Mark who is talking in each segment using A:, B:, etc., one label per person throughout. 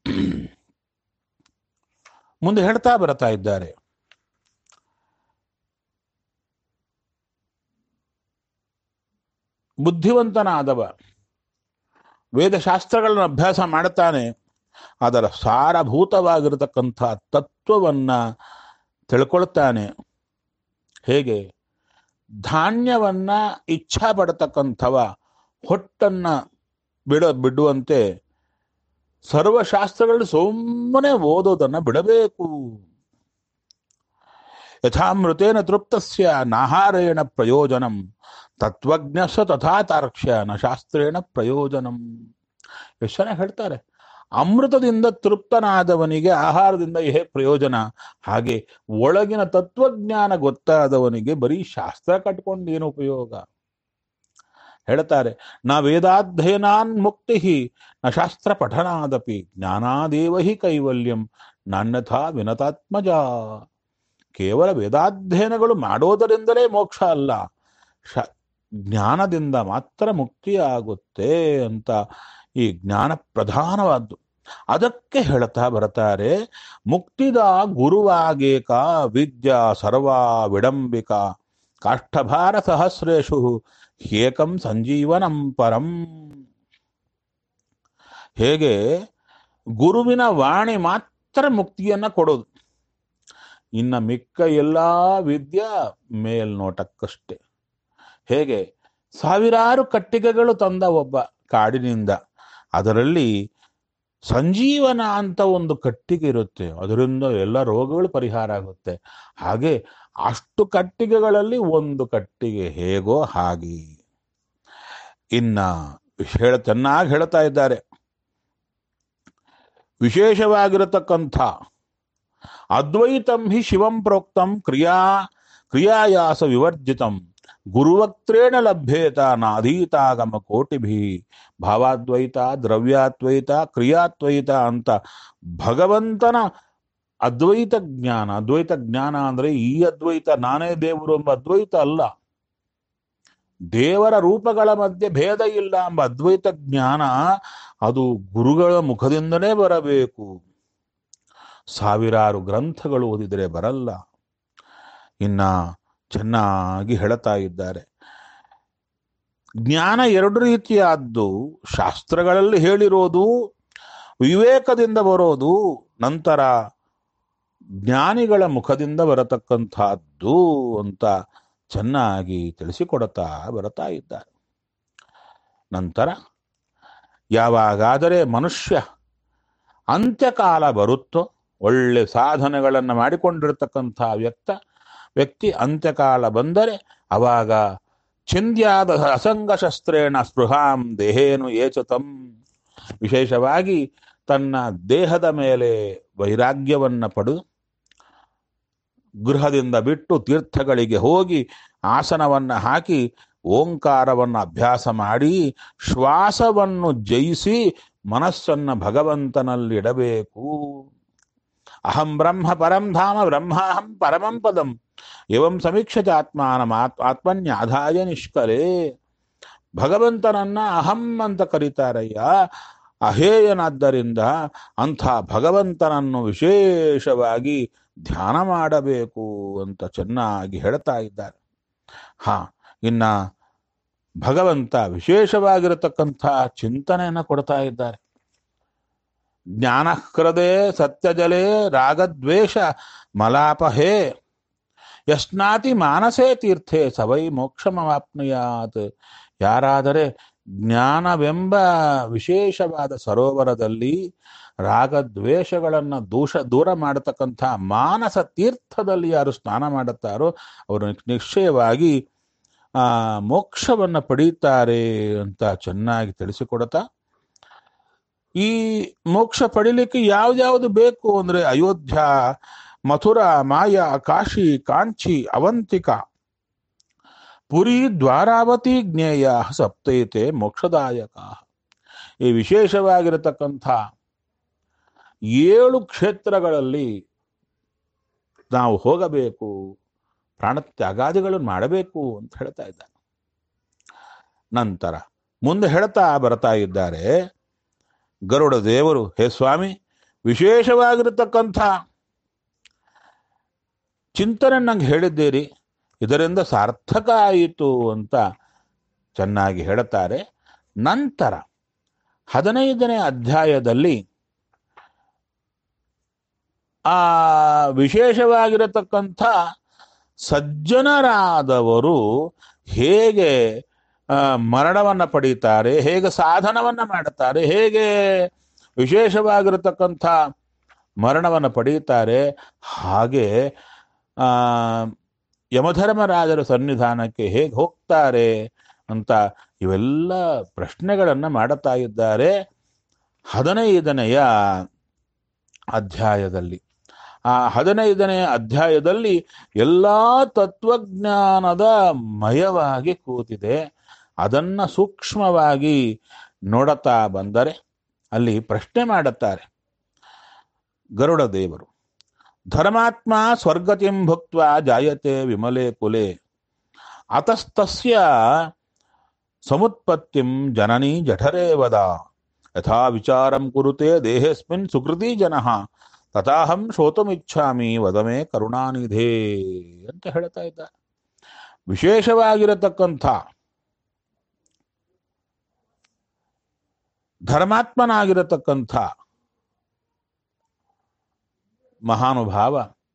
A: ಮುಂದೆ ಹೇಳ್ತಾ ಬರ್ತಾ ಇದ್ದಾರೆ ಬುದ್ಧಿವಂತನಾದವ ವೇದಶಾಸ್ತ್ರಗಳನ್ನು ಅಭ್ಯಾಸ ಮಾಡುತ್ತಾನೆ ಅದರ ಸಾರಭೂತವಾಗಿರತಕ್ಕಂಥ ತತ್ವವನ್ನ ತಿಳ್ಕೊಳ್ತಾನೆ ಹೇಗೆ ಧಾನ್ಯವನ್ನ ಇಚ್ಛಾ ಪಡತಕ್ಕಂಥವ ಹೊಟ್ಟನ್ನ ಬಿಡ ಬಿಡುವಂತೆ ಸರ್ವಶಾಸ್ತ್ರಗಳು ಸುಮ್ಮನೆ ಓದೋದನ್ನ ಬಿಡಬೇಕು ಯಥಾಮೃತೇನ ತೃಪ್ತಸ್ಯ ನಾಹಾರೇಣ ಪ್ರಯೋಜನಂ ತತ್ವಜ್ಞಸ ತಥಾ ತಾರ್ಕ್ಷ್ಯ ನ ಶಾಸ್ತ್ರೇಣ ಪ್ರಯೋಜನಂ ಎಷ್ಟು ಜನ ಹೇಳ್ತಾರೆ ಅಮೃತದಿಂದ ತೃಪ್ತನಾದವನಿಗೆ ಆಹಾರದಿಂದ ಹೇ ಪ್ರಯೋಜನ ಹಾಗೆ ಒಳಗಿನ ತತ್ವಜ್ಞಾನ ಗೊತ್ತಾದವನಿಗೆ ಬರೀ ಶಾಸ್ತ್ರ ಕಟ್ಕೊಂಡು ಏನು ಉಪಯೋಗ ಹೇಳ್ತಾರೆ ನ ವೇದಾಧ್ಯಯನಾನ್ ಮುಕ್ತಿ ನ ಶಾಸ್ತ್ರ ಪಠನಾದಪಿ ಜ್ಞಾನಾದೇವ ಹಿ ಕೈವಲ್ಯಂ ನಾನ್ಯಥಾ ವಿನತಾತ್ಮಜ ಕೇವಲ ವೇದಾಧ್ಯಯನಗಳು ಮಾಡೋದರಿಂದಲೇ ಮೋಕ್ಷ ಅಲ್ಲ ಶ ಜ್ಞಾನದಿಂದ ಮಾತ್ರ ಮುಕ್ತಿಯಾಗುತ್ತೆ ಅಂತ ಈ ಜ್ಞಾನ ಪ್ರಧಾನವಾದ್ದು ಅದಕ್ಕೆ ಹೇಳ್ತಾ ಬರ್ತಾರೆ ಮುಕ್ತಿದ ಗುರುವಾಗೇಕ ವಿದ್ಯಾ ಸರ್ವಾ ವಿಡಂಬಿಕ ಕಾಷ್ಠಭಾರ ಸಹಸ್ರೇಶು ಏಕಂ ಸಂಜೀವನಂ ಪರಂ ಹೇಗೆ ಗುರುವಿನ ವಾಣಿ ಮಾತ್ರ ಮುಕ್ತಿಯನ್ನ ಕೊಡೋದು ಇನ್ನ ಮಿಕ್ಕ ಎಲ್ಲಾ ವಿದ್ಯಾ ಮೇಲ್ನೋಟಕ್ಕಷ್ಟೇ ಹೇಗೆ ಸಾವಿರಾರು ಕಟ್ಟಿಗೆಗಳು ತಂದ ಒಬ್ಬ ಕಾಡಿನಿಂದ ಅದರಲ್ಲಿ ಸಂಜೀವನ ಅಂತ ಒಂದು ಕಟ್ಟಿಗೆ ಇರುತ್ತೆ ಅದರಿಂದ ಎಲ್ಲ ರೋಗಗಳು ಪರಿಹಾರ ಆಗುತ್ತೆ ಹಾಗೆ ಅಷ್ಟು ಕಟ್ಟಿಗೆಗಳಲ್ಲಿ ಒಂದು ಕಟ್ಟಿಗೆ ಹೇಗೋ ಹಾಗೆ ಇನ್ನ ಹೇಳ ಚೆನ್ನಾಗಿ ಹೇಳ್ತಾ ಇದ್ದಾರೆ ವಿಶೇಷವಾಗಿರತಕ್ಕಂಥ ಅದ್ವೈತಂ ಹಿ ಶಿವಂ ಪ್ರೋಕ್ತಂ ಕ್ರಿಯಾ ಕ್ರಿಯಾಯಾಸ ವಿವರ್ಜಿತಂ ಗುರುವಕ್ತ್ರೇಣ ಲಭ್ಯೇತ ನಾಧೀತಾಗಮ ಕೋಟಿಭಿ ಭಾವಾದ್ವೈತ ದ್ರವ್ಯಾದ್ವೈತ ಕ್ರಿಯಾದ್ವೈತ ಅಂತ ಭಗವಂತನ ಅದ್ವೈತ ಜ್ಞಾನ ಅದ್ವೈತ ಜ್ಞಾನ ಅಂದ್ರೆ ಈ ಅದ್ವೈತ ನಾನೇ ದೇವರು ಎಂಬ ಅದ್ವೈತ ಅಲ್ಲ ದೇವರ ರೂಪಗಳ ಮಧ್ಯೆ ಭೇದ ಇಲ್ಲ ಎಂಬ ಅದ್ವೈತ ಜ್ಞಾನ ಅದು ಗುರುಗಳ ಮುಖದಿಂದಲೇ ಬರಬೇಕು ಸಾವಿರಾರು ಗ್ರಂಥಗಳು ಓದಿದರೆ ಬರಲ್ಲ ಇನ್ನ ಚೆನ್ನಾಗಿ ಹೇಳ್ತಾ ಇದ್ದಾರೆ ಜ್ಞಾನ ಎರಡು ರೀತಿಯಾದ್ದು ಶಾಸ್ತ್ರಗಳಲ್ಲಿ ಹೇಳಿರೋದು ವಿವೇಕದಿಂದ ಬರೋದು ನಂತರ ಜ್ಞಾನಿಗಳ ಮುಖದಿಂದ ಬರತಕ್ಕಂಥದ್ದು ಅಂತ ಚೆನ್ನಾಗಿ ತಿಳಿಸಿಕೊಡುತ್ತಾ ಬರ್ತಾ ಇದ್ದಾರೆ ನಂತರ ಯಾವಾಗಾದರೆ ಮನುಷ್ಯ ಅಂತ್ಯಕಾಲ ಬರುತ್ತೋ ಒಳ್ಳೆ ಸಾಧನೆಗಳನ್ನು ಮಾಡಿಕೊಂಡಿರತಕ್ಕಂಥ ವ್ಯಕ್ತ ವ್ಯಕ್ತಿ ಅಂತ್ಯಕಾಲ ಬಂದರೆ ಅವಾಗ ಚಿಂದ್ಯಾದ ಅಸಂಗ ಶಸ್ತ್ರೇಣ ಸ್ಪೃಹಾಂ ದೇಹೇನು ಏಚತಂ ವಿಶೇಷವಾಗಿ ತನ್ನ ದೇಹದ ಮೇಲೆ ವೈರಾಗ್ಯವನ್ನ ಪಡೆದು ಗೃಹದಿಂದ ಬಿಟ್ಟು ತೀರ್ಥಗಳಿಗೆ ಹೋಗಿ ಆಸನವನ್ನ ಹಾಕಿ ಓಂಕಾರವನ್ನು ಅಭ್ಯಾಸ ಮಾಡಿ ಶ್ವಾಸವನ್ನು ಜಯಿಸಿ ಮನಸ್ಸನ್ನ ಭಗವಂತನಲ್ಲಿ ಇಡಬೇಕು ಅಹಂ ಬ್ರಹ್ಮ ಪರಂ ಧಾಮ ಬ್ರಹ್ಮಾಹಂ ಪರಮಂ ಪದಂ ಏವಂ ಸಮೀಕ್ಷತೆ ಆತ್ಮಾನಂ ಆತ್ ಆತ್ಮನ್ಯಾಧಾಯ ನಿಷ್ಕಲೆ ಭಗವಂತನನ್ನ ಅಹಂ ಅಂತ ಕರೀತಾರಯ್ಯ ಅಹೇಯನಾದ್ದರಿಂದ ಅಂಥ ಭಗವಂತನನ್ನು ವಿಶೇಷವಾಗಿ ಧ್ಯಾನ ಮಾಡಬೇಕು ಅಂತ ಚೆನ್ನಾಗಿ ಹೇಳ್ತಾ ಇದ್ದಾರೆ ಹಾ ಇನ್ನ ಭಗವಂತ ವಿಶೇಷವಾಗಿರತಕ್ಕಂಥ ಚಿಂತನೆಯನ್ನ ಕೊಡ್ತಾ ಇದ್ದಾರೆ ಜ್ಞಾನ ಹೃದಯ ಸತ್ಯಜಲೇ ರಾಗದ್ವೇಷ ಮಲಾಪಹೇ ಯಸ್ನಾತಿ ಮಾನಸೇ ತೀರ್ಥೆ ಸವೈ ಮೋಕ್ಷಮವಾಪ್ನುಯಾತ್ ಯಾರಾದರೆ ಜ್ಞಾನವೆಂಬ ವಿಶೇಷವಾದ ಸರೋವರದಲ್ಲಿ ರಾಗದ್ವೇಷಗಳನ್ನ ದೂಷ ದೂರ ಮಾಡತಕ್ಕಂಥ ಮಾನಸ ತೀರ್ಥದಲ್ಲಿ ಯಾರು ಸ್ನಾನ ಮಾಡುತ್ತಾರೋ ಅವರು ನಿಶ್ಚಯವಾಗಿ ಆ ಮೋಕ್ಷವನ್ನ ಪಡೀತಾರೆ ಅಂತ ಚೆನ್ನಾಗಿ ತಿಳಿಸಿಕೊಡ್ತಾ ಈ ಮೋಕ್ಷ ಪಡಿಲಿಕ್ಕೆ ಯಾವ್ದ್ಯಾವ್ದು ಬೇಕು ಅಂದ್ರೆ ಅಯೋಧ್ಯ ಮಥುರಾ ಮಾಯಾ ಕಾಶಿ ಕಾಂಚಿ ಅವಂತಿಕ ಪುರಿ ದ್ವಾರಾವತಿ ಜ್ಞೇಯ ಸಪ್ತೈತೆ ಮೋಕ್ಷದಾಯಕ ಈ ವಿಶೇಷವಾಗಿರತಕ್ಕಂಥ ಏಳು ಕ್ಷೇತ್ರಗಳಲ್ಲಿ ನಾವು ಹೋಗಬೇಕು ಪ್ರಾಣತ್ಯಾಗಾದಿಗಳನ್ನು ಮಾಡಬೇಕು ಅಂತ ಹೇಳ್ತಾ ಇದ್ದಾರೆ ನಂತರ ಮುಂದೆ ಹೇಳ್ತಾ ಬರ್ತಾ ಇದ್ದಾರೆ ಗರುಡ ದೇವರು ಹೇ ಸ್ವಾಮಿ ವಿಶೇಷವಾಗಿರತಕ್ಕಂಥ ಚಿಂತನೆ ನಂಗೆ ಹೇಳಿದ್ದೀರಿ ಇದರಿಂದ ಸಾರ್ಥಕ ಆಯಿತು ಅಂತ ಚೆನ್ನಾಗಿ ಹೇಳುತ್ತಾರೆ ನಂತರ ಹದಿನೈದನೇ ಅಧ್ಯಾಯದಲ್ಲಿ ಆ ವಿಶೇಷವಾಗಿರತಕ್ಕಂಥ ಸಜ್ಜನರಾದವರು ಹೇಗೆ ಆ, ಮರಣವನ್ನ ಪಡೀತಾರೆ ಹೇಗೆ ಸಾಧನವನ್ನ ಮಾಡುತ್ತಾರೆ ಹೇಗೆ ವಿಶೇಷವಾಗಿರತಕ್ಕಂಥ ಮರಣವನ್ನು ಪಡೆಯುತ್ತಾರೆ ಹಾಗೆ ಆ ಯಮಧರ್ಮರಾಜರ ಸನ್ನಿಧಾನಕ್ಕೆ ಹೇಗೆ ಹೋಗ್ತಾರೆ ಅಂತ ಇವೆಲ್ಲ ಪ್ರಶ್ನೆಗಳನ್ನ ಮಾಡುತ್ತಾ ಇದ್ದಾರೆ ಹದಿನೈದನೆಯ ಅಧ್ಯಾಯದಲ್ಲಿ ಆ ಹದಿನೈದನೆಯ ಅಧ್ಯಾಯದಲ್ಲಿ ಎಲ್ಲಾ ತತ್ವಜ್ಞಾನದ ಮಯವಾಗಿ ಕೂತಿದೆ ಅದನ್ನ ಸೂಕ್ಷ್ಮವಾಗಿ ನೋಡುತ್ತಾ ಬಂದರೆ ಅಲ್ಲಿ ಪ್ರಶ್ನೆ ಮಾಡುತ್ತಾರೆ ಗರುಡ ದೇವರು ಧರ್ಮಾತ್ಮ ಸ್ವರ್ಗತಿಂ ಭುಕ್ತ ಜಾಯತೆ ವಿಮಲೆ ಕುಲೆ ಅತಸ್ತಸ್ಯ ಸಮುತ್ಪತ್ತಿಂ ಜನನಿ ಜಠರೇ ವದ ಯಥಾ ವಿಚಾರಂ ಕುರುತೆ ದೇಹೇಸ್ಮಿನ್ ಸುಕೃತಿ ಜನಃ ತಥಾಹಂ ಶ್ರೋತುಮಿಚ್ಛಾಮಿ ವದಮೇ ಕರುಣಾನಿಧೇ ಅಂತ ಹೇಳ್ತಾ ಇದ್ದ ವಿಶೇಷವಾಗಿರತಕ್ಕಂಥ ಧರ್ಮಾತ್ಮನಾಗಿರತಕ್ಕಂಥ ಮಹಾನುಭಾವ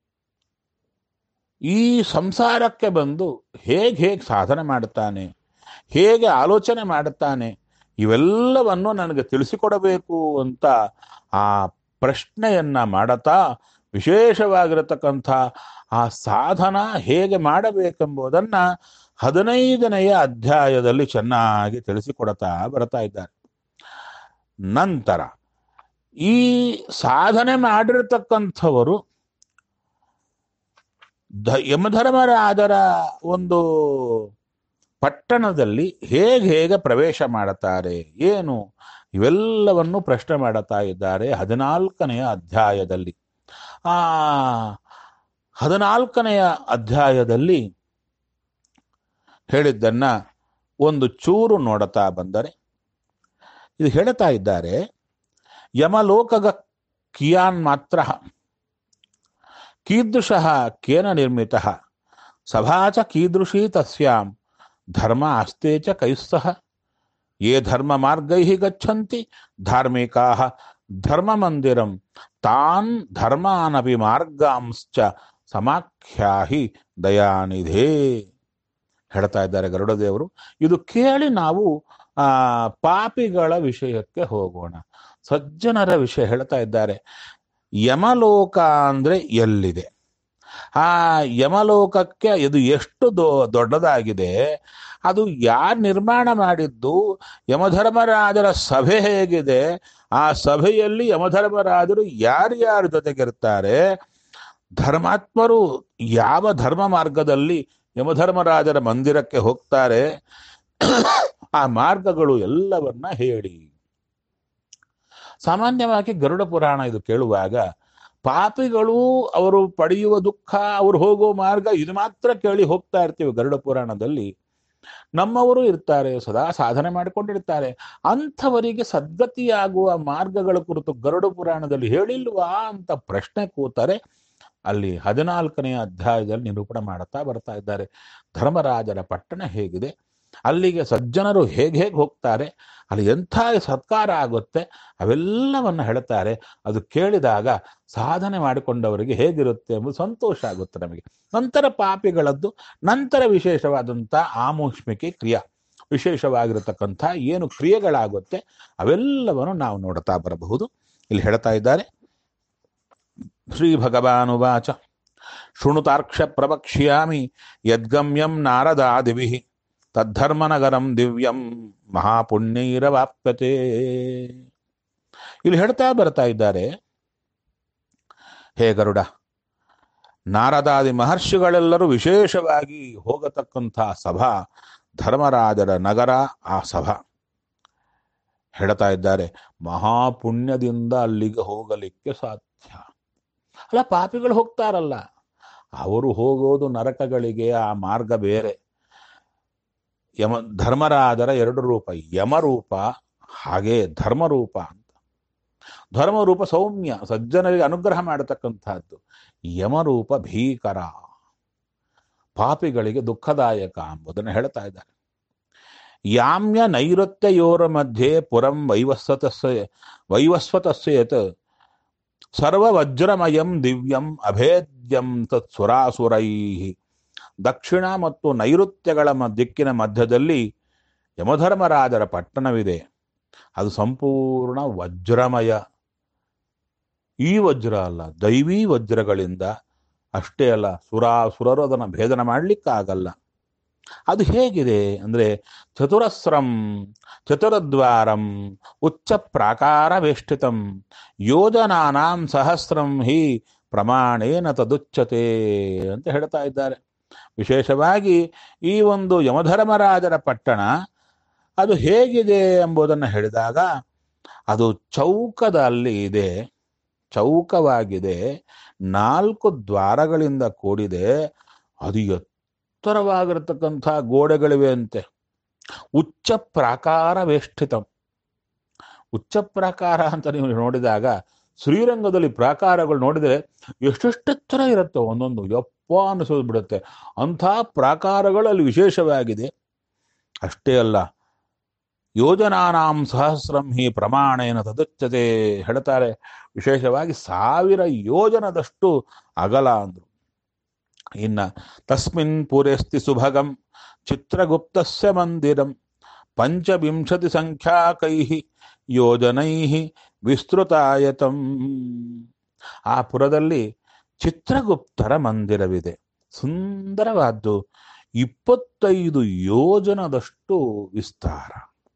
A: ಈ ಸಂಸಾರಕ್ಕೆ ಬಂದು ಹೇಗೆ ಹೇಗೆ ಸಾಧನೆ ಮಾಡುತ್ತಾನೆ ಹೇಗೆ ಆಲೋಚನೆ ಮಾಡುತ್ತಾನೆ ಇವೆಲ್ಲವನ್ನು ನನಗೆ ತಿಳಿಸಿಕೊಡಬೇಕು ಅಂತ ಆ ಪ್ರಶ್ನೆಯನ್ನ ಮಾಡತಾ ವಿಶೇಷವಾಗಿರತಕ್ಕಂಥ ಆ ಸಾಧನ ಹೇಗೆ ಮಾಡಬೇಕೆಂಬುದನ್ನ ಹದಿನೈದನೆಯ ಅಧ್ಯಾಯದಲ್ಲಿ ಚೆನ್ನಾಗಿ ತಿಳಿಸಿಕೊಡ್ತಾ ಬರ್ತಾ ಇದ್ದಾರೆ ನಂತರ ಈ ಸಾಧನೆ ಮಾಡಿರತಕ್ಕಂಥವರು ಧ ಯಮಧರ್ಮರಾಜರ ಒಂದು ಪಟ್ಟಣದಲ್ಲಿ ಹೇಗೆ ಹೇಗೆ ಪ್ರವೇಶ ಮಾಡುತ್ತಾರೆ ಏನು ಇವೆಲ್ಲವನ್ನು ಪ್ರಶ್ನೆ ಮಾಡುತ್ತಾ ಇದ್ದಾರೆ ಹದಿನಾಲ್ಕನೆಯ ಅಧ್ಯಾಯದಲ್ಲಿ ಆ ಹದಿನಾಲ್ಕನೆಯ ಅಧ್ಯಾಯದಲ್ಲಿ ಹೇಳಿದ್ದನ್ನ ಒಂದು ಚೂರು ನೋಡುತ್ತಾ ಬಂದರೆ ಇದು ಹೇಳ್ತಾ ಇದ್ದಾರೆ ಯಮಲೋಕಗ ಕಿಯಾನ್ ಮಾತ್ರ ಕೀದೃಶಃ ಕೇನ ನಿರ್ಮಿತ ಸಭಾ ಚ ಕೀದೃಶೀ ತಸ್ಯಾಂ ಧರ್ಮ ಆಸ್ತೆ ಚ ಕೈಸ್ಸಹ ಯೇ ಧರ್ಮ ಮಾರ್ಗೈ ಗಚ್ಚಂತಿ ಧಾರ್ಮಿಕಾ ಧರ್ಮ ಮಂದಿರಂ ತಾನ್ ಧರ್ಮಾನಪಿ ಮಾರ್ಗಾಂಶ್ಚ ಸಮಾಖ್ಯಾಹಿ ದಯಾನಿಧೇ ಹೇಳ್ತಾ ಇದ್ದಾರೆ ಗರುಡದೇವರು ಇದು ಕೇಳಿ ನಾವು ಆ ಪಾಪಿಗಳ ವಿಷಯಕ್ಕೆ ಹೋಗೋಣ ಸಜ್ಜನರ ವಿಷಯ ಹೇಳ್ತಾ ಇದ್ದಾರೆ ಯಮಲೋಕ ಅಂದ್ರೆ ಎಲ್ಲಿದೆ ಆ ಯಮಲೋಕಕ್ಕೆ ಇದು ಎಷ್ಟು ದೊ ದೊಡ್ಡದಾಗಿದೆ ಅದು ಯಾರು ನಿರ್ಮಾಣ ಮಾಡಿದ್ದು ಯಮಧರ್ಮರಾಜರ ಸಭೆ ಹೇಗಿದೆ ಆ ಸಭೆಯಲ್ಲಿ ಯಮಧರ್ಮರಾಜರು ಯಾರ್ಯಾರ ಜೊತೆಗಿರ್ತಾರೆ ಧರ್ಮಾತ್ಮರು ಯಾವ ಧರ್ಮ ಮಾರ್ಗದಲ್ಲಿ ಯಮಧರ್ಮರಾಜರ ಮಂದಿರಕ್ಕೆ ಹೋಗ್ತಾರೆ ಆ ಮಾರ್ಗಗಳು ಎಲ್ಲವನ್ನ ಹೇಳಿ ಸಾಮಾನ್ಯವಾಗಿ ಗರುಡ ಪುರಾಣ ಇದು ಕೇಳುವಾಗ ಪಾಪಿಗಳು ಅವರು ಪಡೆಯುವ ದುಃಖ ಅವರು ಹೋಗೋ ಮಾರ್ಗ ಇದು ಮಾತ್ರ ಕೇಳಿ ಹೋಗ್ತಾ ಇರ್ತೀವಿ ಗರುಡ ಪುರಾಣದಲ್ಲಿ ನಮ್ಮವರು ಇರ್ತಾರೆ ಸದಾ ಸಾಧನೆ ಮಾಡಿಕೊಂಡಿರ್ತಾರೆ ಅಂಥವರಿಗೆ ಸದ್ಗತಿಯಾಗುವ ಮಾರ್ಗಗಳ ಕುರಿತು ಗರುಡ ಪುರಾಣದಲ್ಲಿ ಹೇಳಿಲ್ವಾ ಅಂತ ಪ್ರಶ್ನೆ ಕೂತಾರೆ ಅಲ್ಲಿ ಹದಿನಾಲ್ಕನೆಯ ಅಧ್ಯಾಯದಲ್ಲಿ ನಿರೂಪಣೆ ಮಾಡುತ್ತಾ ಬರ್ತಾ ಇದ್ದಾರೆ ಧರ್ಮರಾಜರ ಪಟ್ಟಣ ಹೇಗಿದೆ ಅಲ್ಲಿಗೆ ಸಜ್ಜನರು ಹೇಗೆ ಹೇಗೆ ಹೋಗ್ತಾರೆ ಅಲ್ಲಿ ಎಂಥ ಸತ್ಕಾರ ಆಗುತ್ತೆ ಅವೆಲ್ಲವನ್ನ ಹೇಳ್ತಾರೆ ಅದು ಕೇಳಿದಾಗ ಸಾಧನೆ ಮಾಡಿಕೊಂಡವರಿಗೆ ಹೇಗಿರುತ್ತೆ ಎಂಬುದು ಸಂತೋಷ ಆಗುತ್ತೆ ನಮಗೆ ನಂತರ ಪಾಪಿಗಳದ್ದು ನಂತರ ವಿಶೇಷವಾದಂಥ ಆಮೂಷ್ಮಿಕೆ ಕ್ರಿಯಾ ವಿಶೇಷವಾಗಿರತಕ್ಕಂಥ ಏನು ಕ್ರಿಯೆಗಳಾಗುತ್ತೆ ಅವೆಲ್ಲವನ್ನು ನಾವು ನೋಡ್ತಾ ಬರಬಹುದು ಇಲ್ಲಿ ಹೇಳ್ತಾ ಇದ್ದಾರೆ ಶ್ರೀ ಭಗವಾನುವಾಚ ಶೃಣುತಾರ್ಕ್ಷ ಪ್ರವಕ್ಷ್ಯಾಮಿ ಯದ್ಗಮ್ಯಂ ನಾರದಾದಿಭಿ ತದ್ಧರ್ಮನಗರಂ ದಿವ್ಯಂ ಮಹಾಪುಣ್ಯೈರವಾಪ್ಯತೆ ಇಲ್ಲಿ ಹೇಳ್ತಾ ಬರ್ತಾ ಇದ್ದಾರೆ ಹೇ ಗರುಡ ನಾರದಾದಿ ಮಹರ್ಷಿಗಳೆಲ್ಲರೂ ವಿಶೇಷವಾಗಿ ಹೋಗತಕ್ಕಂಥ ಸಭಾ ಧರ್ಮರಾಜರ ನಗರ ಆ ಸಭಾ ಹೇಳ್ತಾ ಇದ್ದಾರೆ ಮಹಾಪುಣ್ಯದಿಂದ ಅಲ್ಲಿಗೆ ಹೋಗಲಿಕ್ಕೆ ಸಾಧ್ಯ ಅಲ್ಲ ಪಾಪಿಗಳು ಹೋಗ್ತಾರಲ್ಲ ಅವರು ಹೋಗೋದು ನರಕಗಳಿಗೆ ಆ ಮಾರ್ಗ ಬೇರೆ ಯಮ ಧರ್ಮರಾಜರ ಎರಡು ರೂಪ ಯಮರೂಪ ಹಾಗೆ ಧರ್ಮರೂಪ ಅಂತ ಧರ್ಮರೂಪ ಸೌಮ್ಯ ಸಜ್ಜನರಿಗೆ ಅನುಗ್ರಹ ಮಾಡತಕ್ಕಂಥದ್ದು ಯಮರೂಪ ಭೀಕರ ಪಾಪಿಗಳಿಗೆ ದುಃಖದಾಯಕ ಎಂಬುದನ್ನು ಹೇಳ್ತಾ ಇದ್ದಾರೆ ಯಾಮ್ಯ ನೈಋತ್ಯಯೋರ ಮಧ್ಯೆ ಪುರಂ ವೈವಸ್ವತಸ್ಯ ವೈವಸ್ವತಸ್ಯ ಯತ್ ಸರ್ವವಜ್ರಮಯಂ ದಿವ್ಯಂ ಅಭೇದ್ಯಂ ತತ್ ಸುರಾಸುರೈ ದಕ್ಷಿಣ ಮತ್ತು ನೈಋತ್ಯಗಳ ಮ- ದಿಕ್ಕಿನ ಮಧ್ಯದಲ್ಲಿ ಯಮಧರ್ಮರಾಜರ ಪಟ್ಟಣವಿದೆ ಅದು ಸಂಪೂರ್ಣ ವಜ್ರಮಯ ಈ ವಜ್ರ ಅಲ್ಲ ದೈವೀ ವಜ್ರಗಳಿಂದ ಅಷ್ಟೇ ಅಲ್ಲ ಸುರಾಸುರರು ಅದನ್ನು ಭೇದನ ಮಾಡಲಿಕ್ಕಾಗಲ್ಲ ಅದು ಹೇಗಿದೆ ಅಂದರೆ ಚತುರಸ್ರಂ ಚತುರದ್ವಾರಂ ಉಚ್ಚ ಪ್ರಾಕಾರ ವೇಷ್ಟಿತಂ ಯೋಜನಾನಾಂ ಸಹಸ್ರಂ ಹಿ ಪ್ರಮಾಣೇನ ತದುಚ್ಯತೆ ಅಂತ ಹೇಳ್ತಾ ಇದ್ದಾರೆ ವಿಶೇಷವಾಗಿ ಈ ಒಂದು ಯಮಧರ್ಮರಾಜರ ಪಟ್ಟಣ ಅದು ಹೇಗಿದೆ ಎಂಬುದನ್ನು ಹೇಳಿದಾಗ ಅದು ಚೌಕದಲ್ಲಿ ಇದೆ ಚೌಕವಾಗಿದೆ ನಾಲ್ಕು ದ್ವಾರಗಳಿಂದ ಕೂಡಿದೆ ಅದು ಎತ್ತರವಾಗಿರತಕ್ಕಂಥ ಗೋಡೆಗಳಿವೆ ಅಂತೆ ಉಚ್ಚ ಪ್ರಾಕಾರ ವೇಷ್ಟಿತಂ ಉಚ್ಚ ಪ್ರಾಕಾರ ಅಂತ ನೀವು ನೋಡಿದಾಗ ಶ್ರೀರಂಗದಲ್ಲಿ ಪ್ರಾಕಾರಗಳು ನೋಡಿದರೆ ಎಷ್ಟೆಷ್ಟೆತ್ತರ ಇರುತ್ತೆ ಒಂದೊಂದು ಯಪ್ಪ ಅನಿಸೋದು ಬಿಡುತ್ತೆ ಅಂಥ ಪ್ರಾಕಾರಗಳು ಅಲ್ಲಿ ವಿಶೇಷವಾಗಿದೆ ಅಷ್ಟೇ ಅಲ್ಲ ಯೋಜನಾನಾಂ ಸಹಸ್ರಂ ಹಿ ಪ್ರಮಾಣೇನ ತದುಚ್ಯತೆ ಹೇಳ್ತಾರೆ ವಿಶೇಷವಾಗಿ ಸಾವಿರ ಯೋಜನದಷ್ಟು ಅಗಲ ಅಂದ್ರು ಇನ್ನ ತಸ್ಮಿನ್ ಪೂರೈಸ್ತಿ ಸುಭಗಂ ಚಿತ್ರಗುಪ್ತಸ್ಯ ಮಂದಿರಂ ಪಂಚವಿಂಶತಿ ಸಂಖ್ಯಾಕೈ ಯೋಜನೈ ವಿಸ್ತೃತಾಯತಂ ಆ ಪುರದಲ್ಲಿ ಚಿತ್ರಗುಪ್ತರ ಮಂದಿರವಿದೆ ಸುಂದರವಾದ್ದು ಇಪ್ಪತ್ತೈದು ಯೋಜನದಷ್ಟು ವಿಸ್ತಾರ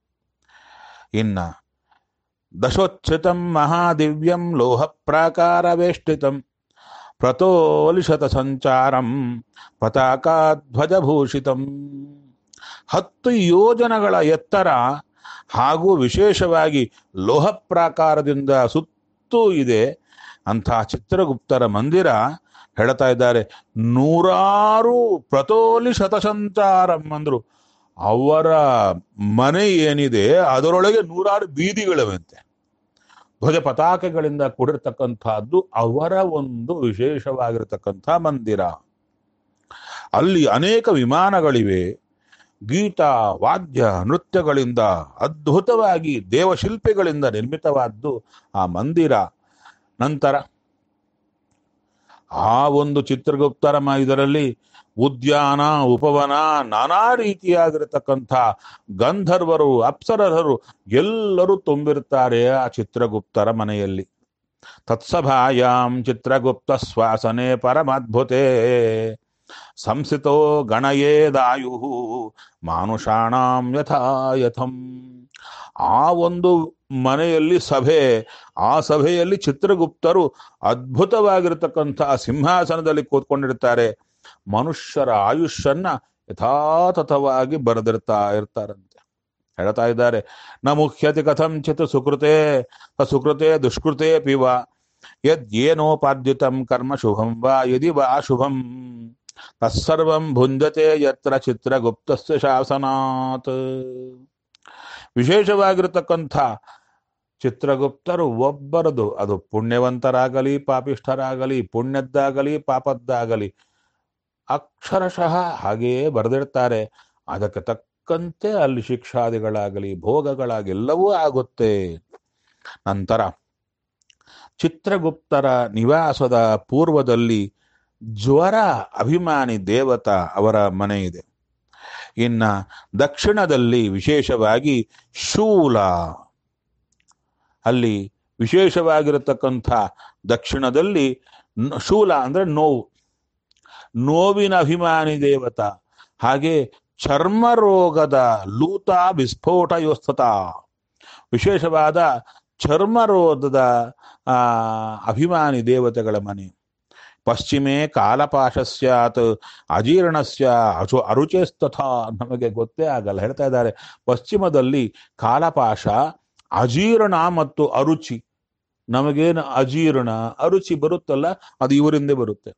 A: ಇನ್ನ ದಶೋಚ್ಯುತಂ ಮಹಾದಿವ್ಯಂ ಲೋಹ ಪ್ರಾಕಾರವೇಷ್ಟಿತಂ ಪ್ರತೋಲಿಶತ ಸಂಚಾರಂ ಪತಾಕಾಧ್ವಜಭೂಷಿತಂ ಹತ್ತು ಯೋಜನಗಳ ಎತ್ತರ ಹಾಗೂ ವಿಶೇಷವಾಗಿ ಲೋಹ ಪ್ರಾಕಾರದಿಂದ ಸುತ್ತೂ ಇದೆ ಅಂಥ ಚಿತ್ರಗುಪ್ತರ ಮಂದಿರ ಹೇಳ್ತಾ ಇದ್ದಾರೆ ನೂರಾರು ಪ್ರತೋಲಿ ಶತಸಂಚಾರಂ ಅಂದ್ರು ಅವರ ಮನೆ ಏನಿದೆ ಅದರೊಳಗೆ ನೂರಾರು ಬೀದಿಗಳಿವಂತೆ ಧ್ವಜ ಪತಾಕೆಗಳಿಂದ ಕೂಡಿರ್ತಕ್ಕಂಥದ್ದು ಅವರ ಒಂದು ವಿಶೇಷವಾಗಿರತಕ್ಕಂಥ ಮಂದಿರ ಅಲ್ಲಿ ಅನೇಕ ವಿಮಾನಗಳಿವೆ ಗೀತ ವಾದ್ಯ ನೃತ್ಯಗಳಿಂದ ಅದ್ಭುತವಾಗಿ ದೇವಶಿಲ್ಪಿಗಳಿಂದ ನಿರ್ಮಿತವಾದ್ದು ಆ ಮಂದಿರ ನಂತರ ಆ ಒಂದು ಚಿತ್ರಗುಪ್ತರ ಮ- ಇದರಲ್ಲಿ ಉದ್ಯಾನ ಉಪವನ ನಾನಾ ರೀತಿಯಾಗಿರತಕ್ಕಂಥ ಗಂಧರ್ವರು ಅಪ್ಸರರು ಎಲ್ಲರೂ ತುಂಬಿರ್ತಾರೆ ಆ ಚಿತ್ರಗುಪ್ತರ ಮನೆಯಲ್ಲಿ ತತ್ಸಭಾಯಾಂ ಚಿತ್ರಗುಪ್ತ ಶ್ವಾಸನೆ ಪರಮದ್ಭುತೆ ಸಂಸ್ಥಿತೋ ಗಣಯೇದಾಯು ಮಾನುಷಾಣಾಂ ಯಥಾಯಥಂ ಆ ಒಂದು ಮನೆಯಲ್ಲಿ ಸಭೆ ಆ ಸಭೆಯಲ್ಲಿ ಚಿತ್ರಗುಪ್ತರು ಅದ್ಭುತವಾಗಿರತಕ್ಕಂಥ ಸಿಂಹಾಸನದಲ್ಲಿ ಕೂತ್ಕೊಂಡಿರ್ತಾರೆ ಮನುಷ್ಯರ ಆಯುಷ್ಯನ್ನ ಯಥಾತಥವಾಗಿ ಬರೆದಿರ್ತಾ ಇರ್ತಾರಂತೆ ಹೇಳ್ತಾ ಇದ್ದಾರೆ ನ ಮುಖ್ಯತೆ ಕಥಂಚಿತ್ ಸುಕೃತೆ ಸುಕೃತೆ ದುಷ್ಕೃತೆ ಪಿವ ಯದ್ಯೇನೋಪಾದ್ಯುತಂ ಕರ್ಮ ಶುಭಂ ವಾ ಯದಿ ವಾ ಶುಭಂ ತತ್ಸರ್ವಂ ಭುಂಜತೆ ಯತ್ರ ಚಿತ್ರಗುಪ್ತಸ್ಯ ಶಾಸನಾತ್ ವಿಶೇಷವಾಗಿರತಕ್ಕಂಥ ಚಿತ್ರಗುಪ್ತರು ಒಬ್ಬರದು ಅದು ಪುಣ್ಯವಂತರಾಗಲಿ ಪಾಪಿಷ್ಠರಾಗಲಿ ಪುಣ್ಯದ್ದಾಗಲಿ ಪಾಪದ್ದಾಗಲಿ ಅಕ್ಷರಶಃ ಹಾಗೆಯೇ ಬರೆದಿರ್ತಾರೆ ಅದಕ್ಕೆ ತಕ್ಕಂತೆ ಅಲ್ಲಿ ಶಿಕ್ಷಾದಿಗಳಾಗಲಿ ಭೋಗಗಳಾಗಲಿ ಎಲ್ಲವೂ ಆಗುತ್ತೆ ನಂತರ ಚಿತ್ರಗುಪ್ತರ ನಿವಾಸದ ಪೂರ್ವದಲ್ಲಿ ಜ್ವರ ಅಭಿಮಾನಿ ದೇವತ ಅವರ ಮನೆ ಇದೆ ಇನ್ನ ದಕ್ಷಿಣದಲ್ಲಿ ವಿಶೇಷವಾಗಿ ಶೂಲ ಅಲ್ಲಿ ವಿಶೇಷವಾಗಿರತಕ್ಕಂಥ ದಕ್ಷಿಣದಲ್ಲಿ ನ- ಶೂಲ ಅಂದ್ರೆ ನೋವು ನೋವಿನ ಅಭಿಮಾನಿ ದೇವತ ಹಾಗೆ ಚರ್ಮ ರೋಗದ ಲೂತ ವಿಸ್ಫೋಟ ಯೋಸ್ತತ ವಿಶೇಷವಾದ ಚರ್ಮ ರೋಗದ ಆ, ಅಭಿಮಾನಿ ದೇವತೆಗಳ ಮನೆ ಪಶ್ಚಿಮೆ ಕಾಲಪಾಶ ಸ್ಯಾತ್ ಅಜೀರ್ಣಸ್ಯ ಅಚು ಅರುಚೇಸ್ತಥ ನಮಗೆ ಗೊತ್ತೇ ಆಗಲ್ಲ ಹೇಳ್ತಾ ಇದ್ದಾರೆ ಪಶ್ಚಿಮದಲ್ಲಿ ಕಾಲಪಾಶ ಅಜೀರ್ಣ ಮತ್ತು ಅರುಚಿ ನಮಗೇನು ಅಜೀರ್ಣ ಅರುಚಿ ಬರುತ್ತಲ್ಲ ಅದು ಇವರಿಂದೇ ಬರುತ್ತೆ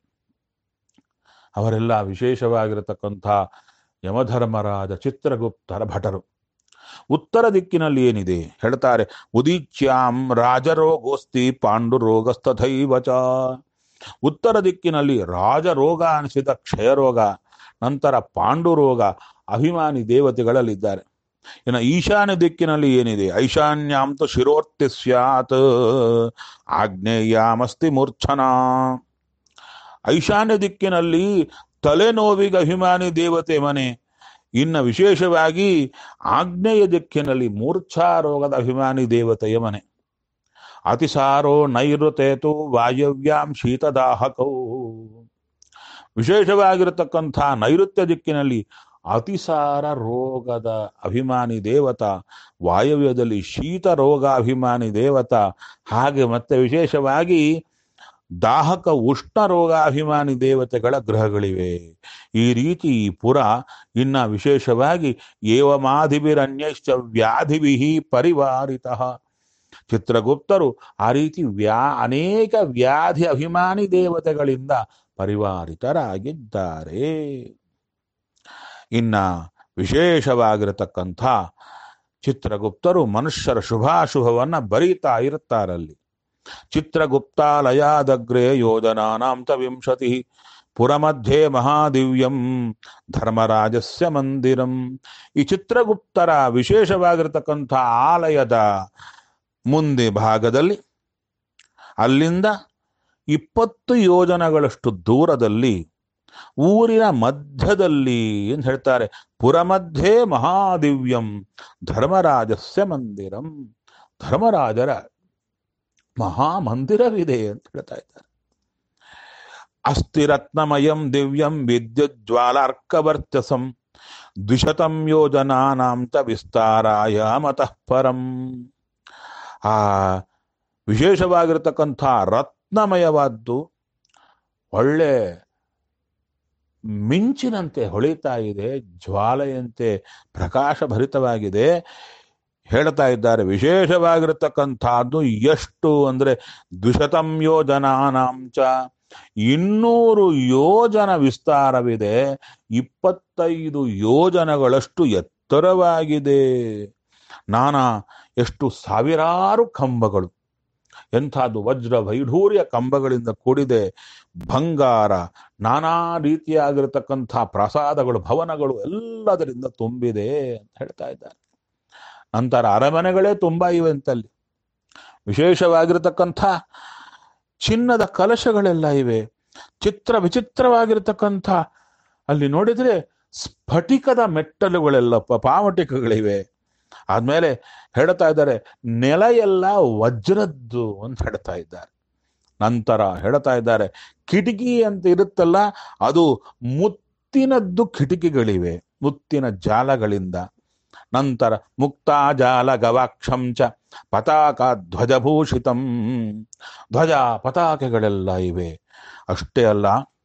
A: ಅವರೆಲ್ಲ ವಿಶೇಷವಾಗಿರತಕ್ಕಂಥ ಯಮಧರ್ಮರಾಜ ಚಿತ್ರಗುಪ್ತರ ಭಟರು ಉತ್ತರ ದಿಕ್ಕಿನಲ್ಲಿ ಏನಿದೆ ಹೇಳ್ತಾರೆ ಉದೀಚ್ಯಾಂ ರಾಜರೋಗೋಸ್ತಿ ಪಾಂಡುರೋಗಸ್ತಥೈವ ಚ ಉತ್ತರ ದಿಕ್ಕಿನಲ್ಲಿ ರಾಜರೋಗ ಅನಿಸಿದ ಕ್ಷಯರೋಗ ನಂತರ ಪಾಂಡುರೋಗ ಅಭಿಮಾನಿ ದೇವತೆಗಳಲ್ಲಿದ್ದಾರೆ ಇನ್ನು ಈಶಾನ್ಯ ದಿಕ್ಕಿನಲ್ಲಿ ಏನಿದೆ ಐಶಾನ್ಯಾಂತು ಶಿರೋರ್ತಿ ಸ್ಯಾತ್ ಆಗ್ನೇಯಾಮಸ್ತಿ ಮೂರ್ಛನಾ ಐಶಾನ್ಯ ದಿಕ್ಕಿನಲ್ಲಿ ತಲೆನೋವಿಗೆ ಅಭಿಮಾನಿ ದೇವತೆ ಮನೆ ಇನ್ನು ವಿಶೇಷವಾಗಿ ಆಗ್ನೇಯ ದಿಕ್ಕಿನಲ್ಲಿ ಮೂರ್ಛಾ ರೋಗದ ಅಭಿಮಾನಿ ದೇವತೆಯ ಮನೆ ಅತಿಸಾರೋ ನೈಋತೇತು ವಾಯವ್ಯಾಂ ಶೀತದಾಹಕೌ ವಿಶೇಷವಾಗಿರತಕ್ಕಂಥ ನೈಋತ್ಯ ದಿಕ್ಕಿನಲ್ಲಿ ಅತಿಸಾರ ರೋಗದ ಅಭಿಮಾನಿ ದೇವತ ವಾಯವ್ಯದಲ್ಲಿ ಶೀತ ರೋಗ ಅಭಿಮಾನಿ ದೇವತ ಹಾಗೆ ಮತ್ತೆ ವಿಶೇಷವಾಗಿ ದಾಹಕ ಉಷ್ಣ ರೋಗಾಭಿಮಾನಿ ದೇವತೆಗಳ ಗ್ರಹಗಳಿವೆ ಈ ರೀತಿ ಈ ಪುರ ಇನ್ನ ವಿಶೇಷವಾಗಿ ಏವಮಾಧಿಭಿರನ್ಯಶ್ಚ ವ್ಯಾಧಿಭಿ ಪರಿವಾರಿತ ಚಿತ್ರಗುಪ್ತರು ಆ ರೀತಿ ವ್ಯಾ ಅನೇಕ ವ್ಯಾಧಿ ಅಭಿಮಾನಿ ದೇವತೆಗಳಿಂದ ಪರಿವಾರಿತರಾಗಿದ್ದಾರೆ ಇನ್ನ ವಿಶೇಷವಾಗಿರತಕ್ಕಂಥ ಚಿತ್ರಗುಪ್ತರು ಮನುಷ್ಯರ ಶುಭಾಶುಭವನ್ನ ಬರೀತಾ ಇರುತ್ತಾರಲ್ಲಿ ಚಿತ್ರಗುಪ್ತಾಲಯಾದಗ್ರೆ ಯೋಜನಾನಾಂತ ವಿಂಶತಿ ಪುರಮಧ್ಯೆ ಮಹಾದಿವ್ಯಂ ಧರ್ಮರಾಜಸ್ಯ ಮಂದಿರಂ ಈ ಚಿತ್ರಗುಪ್ತರ ವಿಶೇಷವಾಗಿರತಕ್ಕಂಥ ಆಲಯದ ಮುಂದೆ ಭಾಗದಲ್ಲಿ ಅಲ್ಲಿಂದ ಇಪ್ಪತ್ತು ಯೋಜನಗಳಷ್ಟು ದೂರದಲ್ಲಿ ಊರಿನ ಮಧ್ಯದಲ್ಲಿ ಅಂತ ಹೇಳ್ತಾರೆ ಪುರಮಧ್ಯೆ ಮಹಾದಿವ್ಯಂ ಧರ್ಮರಾಜಸ್ಯ ಮಂದಿರಂ ಧರ್ಮರಾಜರ ಮಹಾಮಂದಿರವಿದೆ ಅಂತ ಹೇಳ್ತಾ ಇದ್ದಾರೆ ಅಸ್ಥಿರತ್ನಮಯಂ ದಿವ್ಯಂ ವಿದ್ಯುಜ್ವಾಲಾರ್ಕವರ್ಚಸಂ ದ್ವಿಶತಂ ಯೋಜನಾನಾಂತ ವಿಸ್ತಾರಾಯ ಮತಃ ಪರಂ ಆ ವಿಶೇಷವಾಗಿರತಕ್ಕಂಥ ರತ್ನಮಯವಾದ್ದು ಒಳ್ಳೆ ಮಿಂಚಿನಂತೆ ಹೊಳಿತಾ ಇದೆ ಜ್ವಾಲೆಯಂತೆ ಪ್ರಕಾಶಭರಿತವಾಗಿದೆ ಹೇಳ್ತಾ ಇದ್ದಾರೆ ವಿಶೇಷವಾಗಿರತಕ್ಕಂಥದ್ದು ಎಷ್ಟು ಅಂದ್ರೆ ದ್ವಿಶತಂ ಯೋಜನಾನಾಂಚ ಇನ್ನೂರು ಯೋಜನ ವಿಸ್ತಾರವಿದೆ ಇಪ್ಪತ್ತೈದು ಯೋಜನಗಳಷ್ಟು ಎತ್ತರವಾಗಿದೆ ನಾನಾ ಎಷ್ಟು ಸಾವಿರಾರು ಕಂಬಗಳು ಎಂಥದ್ದು ವಜ್ರ ವೈಢೂರ್ಯ ಕಂಬಗಳಿಂದ ಕೂಡಿದೆ ಬಂಗಾರ ನಾನಾ ರೀತಿಯಾಗಿರತಕ್ಕಂಥ ಪ್ರಸಾದಗಳು ಭವನಗಳು ಎಲ್ಲದರಿಂದ ತುಂಬಿದೆ ಅಂತ ಹೇಳ್ತಾ ಇದ್ದಾರೆ ನಂತರ ಅರಮನೆಗಳೇ ತುಂಬಾ ಇವೆ ಅಂತಲ್ಲಿ ವಿಶೇಷವಾಗಿರತಕ್ಕಂಥ ಚಿನ್ನದ ಕಲಶಗಳೆಲ್ಲ ಇವೆ ಚಿತ್ರ ವಿಚಿತ್ರವಾಗಿರತಕ್ಕಂಥ ಅಲ್ಲಿ ನೋಡಿದ್ರೆ ಸ್ಫಟಿಕದ ಮೆಟ್ಟಲುಗಳೆಲ್ಲ ಪ- ಪಾವಟಿಕಗಳಿವೆ ಆದ್ಮೇಲೆ ಹೇಳ್ತಾ ಇದ್ದಾರೆ ನೆಲ ಎಲ್ಲ ವಜ್ರದ್ದು ಅಂತ ಹೇಳ್ತಾ ಇದ್ದಾರೆ ನಂತರ ಹೇಳ್ತಾ ಇದ್ದಾರೆ ಕಿಟಕಿ ಅಂತ ಇರುತ್ತಲ್ಲ ಅದು ಮುತ್ತಿನದ್ದು ಕಿಟಕಿಗಳಿವೆ ಮುತ್ತಿನ ಜಾಲಗಳಿಂದ ನಂತರ ಮುಕ್ತಾಜಾಲ ಗವಾಕ್ಷಂ ಚ ಪತಾಕ ಧ್ವಜಭೂಷಿತಂ ಧ್ವಜ ಪತಾಕೆಗಳೆಲ್ಲ ಇವೆ ಅಷ್ಟೇ ಅಲ್ಲ